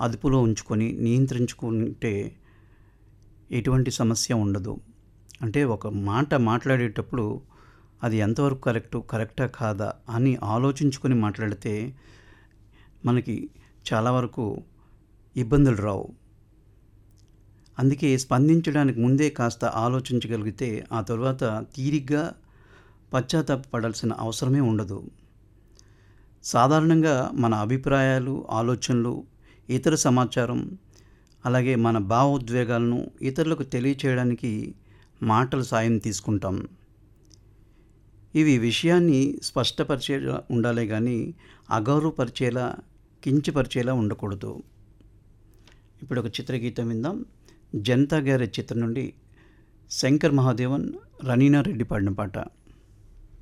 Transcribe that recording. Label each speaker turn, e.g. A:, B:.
A: అదుపులో ఉంచుకొని నియంత్రించుకుంటే ఎటువంటి సమస్య ఉండదు అంటే ఒక మాట మాట్లాడేటప్పుడు అది ఎంతవరకు కరెక్టు కరెక్టా కాదా అని ఆలోచించుకొని మాట్లాడితే మనకి చాలా వరకు ఇబ్బందులు రావు అందుకే స్పందించడానికి ముందే కాస్త ఆలోచించగలిగితే ఆ తర్వాత తీరిగ్గా పశ్చాత్తాపడాల్సిన అవసరమే ఉండదు సాధారణంగా మన అభిప్రాయాలు ఆలోచనలు ఇతర సమాచారం అలాగే మన భావోద్వేగాలను ఇతరులకు తెలియచేయడానికి మాటల సాయం తీసుకుంటాం ఇవి విషయాన్ని స్పష్టపరిచేలా ఉండాలే కానీ అగౌరవపరిచేలా కించపరిచేలా ఉండకూడదు ఇప్పుడు ఒక చిత్రగీతం విందాం జనతా గ్యారేజ్ చిత్రం నుండి శంకర్ మహాదేవన్ రనీనా రెడ్డి పాడిన పాట